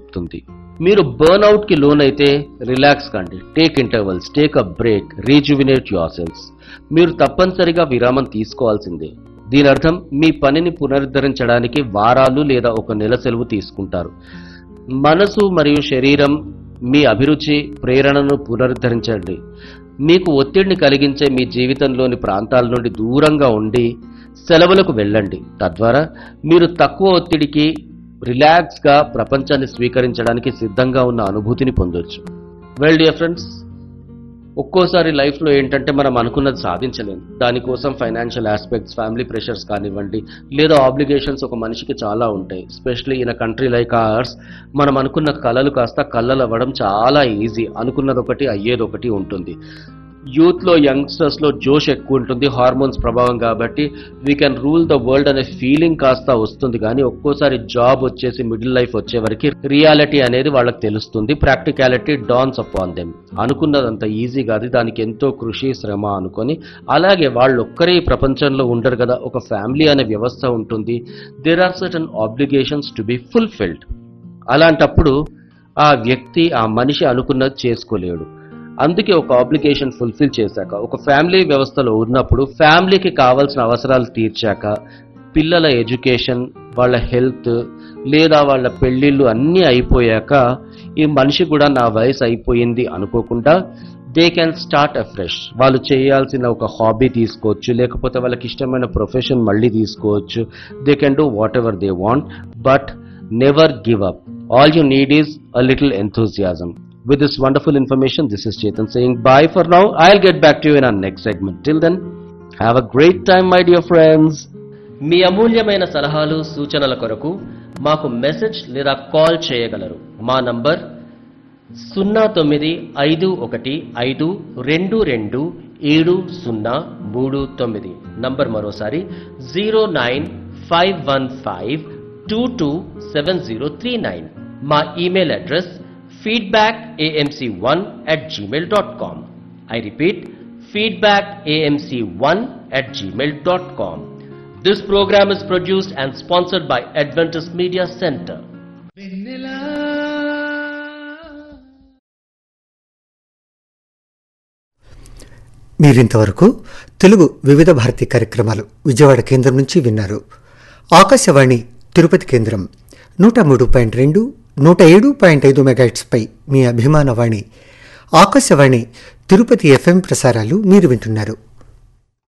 చెప్తుంది మీరు బర్న్అవుట్ కి లోన్ అయితే రిలాక్స్ కండి take intervals take a break rejuvenate your cells మీరు తప్పనిసరిగా విరామం తీసుకోవాల్సిందే దీని అర్థం మీ పనిని పునరుద్ధరించడానికి వారాలు లేదా ఒక నెల సెలవు తీసుకుంటారు మనసు మరియు శరీరం మీ అభిరుచి ప్రేరణను పునరుద్ధరించండి మీకు ఒత్తిడిని కలిగించే మీ జీవితంలోని ప్రాంతాల నుండి దూరంగా ఉండి సెలవులకు వెళ్ళండి తద్వారా మీరు తక్కువ ఒత్తిడికి రిలాక్స్గా ప్రపంచాన్ని స్వీకరించడానికి సిద్ధంగా ఉన్న అనుభూతిని పొందొచ్చు వెల్ డియర్ ఫ్రెండ్స్ ఒక్కోసారి లైఫ్లో ఏంటంటే మనం అనుకున్నది సాధించలేము దానికోసం ఫైనాన్షియల్ ఆస్పెక్ట్స్ ఫ్యామిలీ ప్రెషర్స్ కానివ్వండి లేదా ఆబ్లిగేషన్స్ ఒక మనిషికి చాలా ఉంటాయి specially in a country like ours మనం అనుకున్న కళలు కాస్త కళ్ళలు అవ్వడం చాలా ఈజీ అనుకున్నది ఒకటి అయ్యేది ఒకటి ఉంటుంది యూత్ లో యంగ్స్టర్స్ లో జోష్ ఎక్కువ ఉంటుంది హార్మోన్స్ ప్రభావం కాబట్టి we can rule the world అనే ఫీలింగ్ కాస్త వస్తుంది కానీ ఒక్కోసారి జాబ్ వచ్చేసి మిడిల్ లైఫ్ వచ్చే వరకు రియాలిటీ అనేది వాళ్ళకి తెలుస్తుంది ప్రాక్టికాలిటీ డాన్స్ అపాన్ దెమ్ అనుకున్నదంత ఈజీ కాదు దానికి ఎంతో కృషి శ్రమ అనుకొని అలాగే వాళ్ళు ఒక్కరే ఈ ప్రపంచంలో ఉండరు కదా ఒక ఫ్యామిలీ అనే వ్యవస్థ ఉంటుంది there are certain obligations to be fulfilled అలాంటప్పుడు ఆ వ్యక్తి ఆ మనిషి అనుకున్నది చేసుకోలేడు అందుకే ఒక ఆబ్లిగేషన్ ఫుల్ఫిల్ చేశాక ఒక ఫ్యామిలీ వ్యవస్థలో ఉన్నప్పుడు ఫ్యామిలీకి కావాల్సిన అవసరాలు తీర్చాక పిల్లల ఎడ్యుకేషన్ వాళ్ళ హెల్త్ లేదా వాళ్ళ పెళ్ళిళ్ళు అన్నీ అయిపోయాక ఈ మనిషి కూడా నా వయసు అయిపోయింది అనుకోకుండా దే క్యాన్ స్టార్ట్ అఫ్రెష్ వాళ్ళు చేయాల్సిన ఒక హాబీ తీసుకోవచ్చు లేకపోతే వాళ్ళకి ఇష్టమైన ప్రొఫెషన్ మళ్ళీ తీసుకోవచ్చు they can do whatever they want but never give up all you need is a little enthusiasm with this wonderful information this is chetan saying bye for now i'll get back to you in our next segment till then have a great time my dear friends మీ అమూల్యమైన సలహాలు సూచనల కొరకు మాకు message లేదా call చేయగలరు మా number సున్నా తొమ్మిది ఐదు ఒకటి ఐదు రెండు రెండు ఏడు సున్నా మూడు తొమ్మిది నంబర్ మరోసారి zero nine five one five two two seven zero three nine మా email address feedback AMC one at Gmail dot com I repeat feedback AMC one at Gmail dot com This program is produced and sponsored by Adventist Media Center. మీరింతవరకు తెలుగు వివిధ భారతి కార్యక్రమాలు విజయవాడ కేంద్రం నుంచి విన్నారు ఆకాశవాణి తిరుపతి కేంద్రం నూట మూడు పాయింట్ రెండు నూట ఏడు పాయింట్ ఐదు మెగాట్స్పై మీ అభిమాన వాణి ఆకాశవాణి తిరుపతి ఎఫ్ఎం ప్రసారాలు మీరు వింటున్నారు